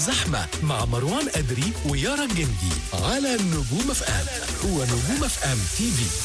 زحمة مع مروان أدري ويارا الجندي على نجوم اف ام هو نجوم اف ام تي في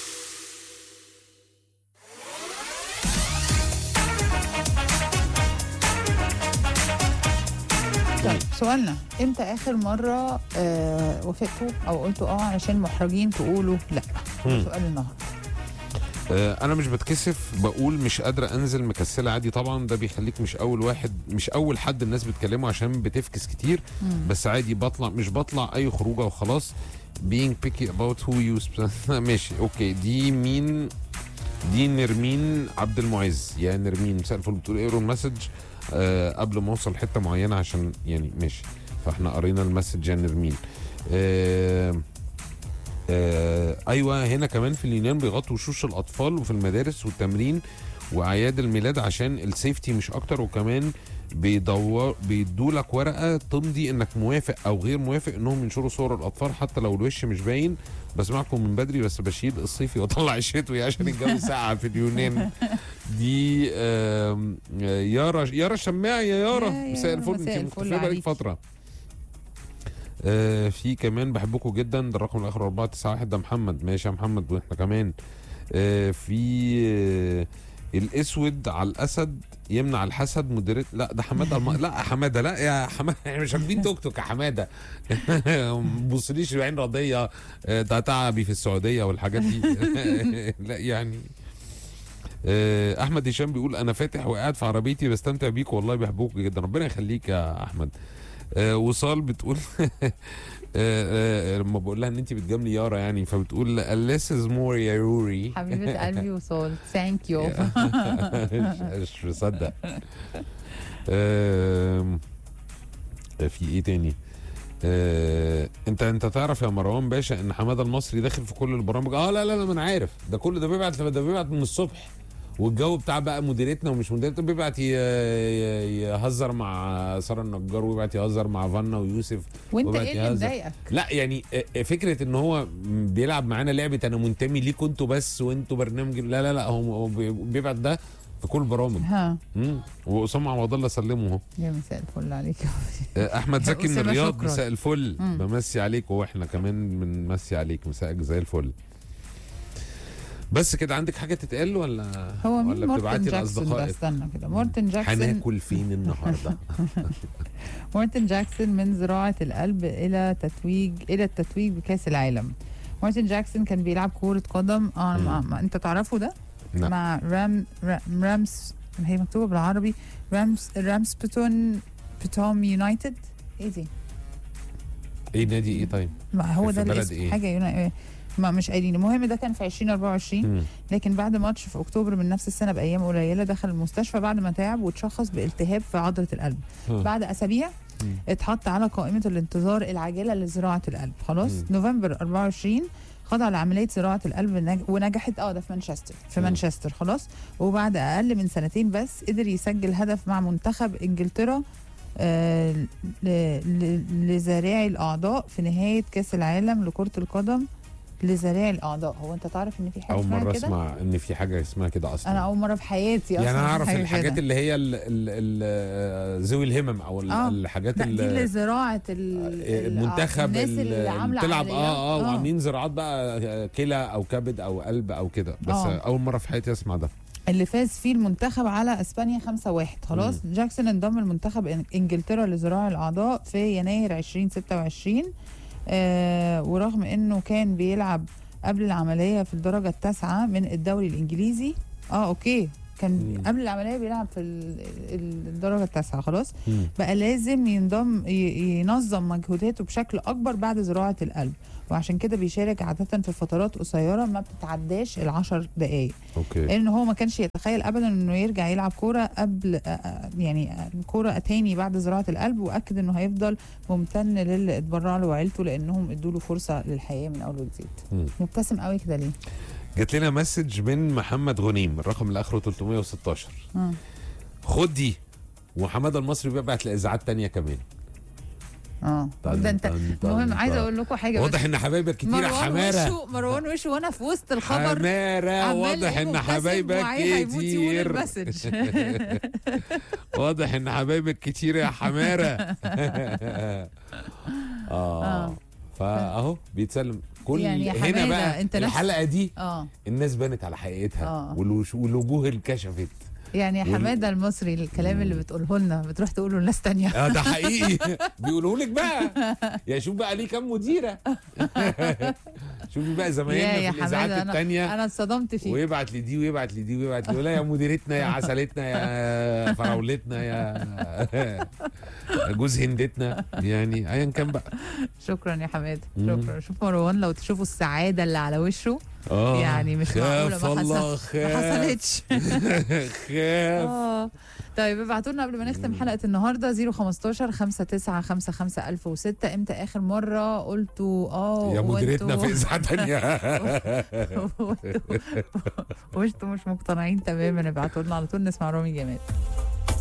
طيب سؤالنا امتى اخر مره آه وافقتوا او قلتوا اه علشان محرجين تقولوا لا ده سؤال النهارده آه، انا مش بتكسف بقول مش قادره انزل مكسله عادي طبعا ده بيخليك مش اول واحد مش اول حد الناس بتكلمه عشان بتفكس كتير بس عادي بطلع مش بطلع اي خروجه وخلاص being picky about who you sp- ماشي اوكي دي مين دي نرمين عبد المعز يا نرمين مساء الفل بتقول اقروا المسج آه قبل ما اوصل حته معينه عشان يعني ماشي فاحنا قرينا المسج يا نرمين آه آه ايوه هنا كمان في اليونان بيغطوا وشوش الاطفال وفي المدارس والتمرين واعياد الميلاد عشان السيفتي مش اكتر وكمان بيدور بيدوا لك ورقه تمضي انك موافق او غير موافق انهم ينشروا صور الاطفال حتى لو الوش مش باين بسمعكم من بدري بس بشيل الصيفي واطلع الشتوي عشان الجو ساقع في اليونان دي آم، آه، يارا يارا شماع يا يارا يا مساء يارا، الفل مساء انت الفل مختفيه بقالك عليكي. فتره آه في كمان بحبكم جدا ده الرقم الاخر 491 ده محمد ماشي يا محمد واحنا كمان آه في آه الاسود على الاسد يمنع الحسد مديريه لا ده حماده الم... لا حماده لا يا حماده احنا مش راكبين توك توك يا حماده ما تبصليش بعين رضيه آه، ده تعبي في السعوديه والحاجات دي لا يعني آه، احمد هشام بيقول انا فاتح وقاعد في عربيتي بستمتع بيك والله بحبوك جدا ربنا يخليك يا احمد آه، وصال بتقول آه، آه، لما بقول لها ان انت بتجاملي يارا يعني فبتقول less is more يا روري حبيبه قلبي وصال ثانك يو مش مش مصدق آم، في ايه تاني آه، انت انت تعرف يا مروان باشا ان حماده المصري داخل في كل البرامج اه لا لا لا ما انا عارف ده كل ده بيبعت ده بيبعت من الصبح والجو بتاع بقى مديرتنا ومش مديرتنا بيبعت ي- ي- يهزر مع ساره النجار ويبعت يهزر مع فانا ويوسف وانت وبقت ايه اللي يهزر. مضايقك لا يعني آه، فكره ان هو بيلعب معانا لعبه انا منتمي ليكوا انتوا بس وانتوا برنامج لا لا لا هو هو بي- بيبعت ده في كل البرامج ها امم واسامه عوض الله سلمه اهو يا مساء الفل عليك آه، احمد زكي من أسامة الرياض شكراً. مساء الفل مم. بمسي عليك واحنا كمان بنمسي عليك مساءك زي الفل بس كده عندك حاجه تتقال ولا هو مين ولا مارتن بتبعتي جاكسون ده لاصدقائك استنى كده مارتن جاكسون هناكل فين النهارده مارتن جاكسون من زراعة القلب إلى تتويج إلى التتويج بكأس العالم مارتن جاكسون كان بيلعب كرة قدم اه ما, ما انت تعرفه ده لا. مع رام رام- رامس هي مكتوبة بالعربي رامس رامس بتون بتوم يونايتد ايه دي؟ ايه نادي ايه طيب ما هو في ده بلد الاسم إيه؟ حاجة يونا... ما مش قايلين المهم ده كان في 2024 مم. لكن بعد ماتش في اكتوبر من نفس السنه بايام قليله دخل المستشفى بعد ما تعب واتشخص بالتهاب في عضله القلب آه. بعد اسابيع مم. اتحط على قائمه الانتظار العاجله لزراعه القلب خلاص مم. نوفمبر 24 خضع لعمليه زراعه القلب نج- ونجحت اه ده في مانشستر في مم. مانشستر خلاص وبعد اقل من سنتين بس قدر يسجل هدف مع منتخب انجلترا آه، ل- ل- لزارعي الاعضاء في نهايه كاس العالم لكره القدم لزارعي الاعضاء هو انت تعرف ان في حاجه اول اسمها مره كده اسمع ان في حاجه اسمها كده اصلا انا اول مره في حياتي يعني اصلا انا اعرف حاجة الحاجات كده. اللي هي ال ال ال ذوي الهمم او ال- آه. الحاجات لا دي اللي لزراعه ال- المنتخب الناس ال- اللي عامله بتلعب عمليات. اه اه وعاملين زراعات بقى كلى او كبد او قلب او كده بس آه. اول مره في حياتي اسمع ده اللي فاز فيه المنتخب على اسبانيا 5-1 خلاص جاكسون انضم لمنتخب إن- انجلترا لزراعه الاعضاء في يناير 2026 آه ورغم انه كان بيلعب قبل العمليه في الدرجه التاسعه من الدوري الانجليزي اه اوكي كان مم. قبل العمليه بيلعب في ال- ال- الدرجه التاسعه خلاص مم. بقى لازم ينضم ي- ينظم مجهوداته بشكل اكبر بعد زراعه القلب وعشان كده بيشارك عاده في فترات قصيره ما بتتعداش العشر دقائق اوكي لان هو ما كانش يتخيل ابدا انه يرجع يلعب كوره قبل آه، آه، يعني آه، كوره تاني بعد زراعه القلب واكد انه هيفضل ممتن للي اتبرع له وعيلته لانهم ادوا له فرصه للحياه من اول وجديد مم. مبتسم قوي كده ليه جات لنا مسج من محمد غنيم الرقم اللي اخره 316 مم. خد دي وحماده المصري بيبعت لاذاعات تانية كمان اه طن- ده انت طن- طن- المهم عايزه طن. اقول لكم حاجه واضح بس. ان حبايبك كتير يا مروان حماره وشه مروان وشه وانا في وسط الخبر حماره عمال واضح إيه ان مبتسم حبايبك وعي- هيموت يقول كتير المسج واضح ان حبايبك كتير يا حماره اه فاهو بيتسلم كل يعني يا هنا حمادة، بقى أنت نفس- الحلقه دي اه الناس بانت على حقيقتها آه. والوش- والوجوه انكشفت يعني يا وال- حماده المصري الكلام اللي بتقوله لنا بتروح تقوله لناس تانية اه ده حقيقي بيقولوا لك بقى يا شوف بقى ليه كام مديره شوفي بقى يا زمايلنا يا في الاذاعات حماده انا التانيه انا اتصدمت فيك ويبعت لدي ويبعت لدي ويبعت لي لا يا مديرتنا يا عسلتنا يا فراولتنا يا جوز هندتنا يعني ايا كان بقى شكرا يا حماده مم. شكرا شوف مروان لو تشوفوا السعاده اللي على وشه اه يعني مش معقوله خاف ما الله حصل ما خاف حصلتش خاف اه طيب ابعتوا لنا قبل ما نختم حلقه النهارده 015 59 55 1006 امتى اخر مره قلتوا اه يا مديرتنا وانتوا- في اذاعه تانيه وانتوا وانتوا مش مقتنعين تماما ابعتوا لنا على طول نسمع رامي جمال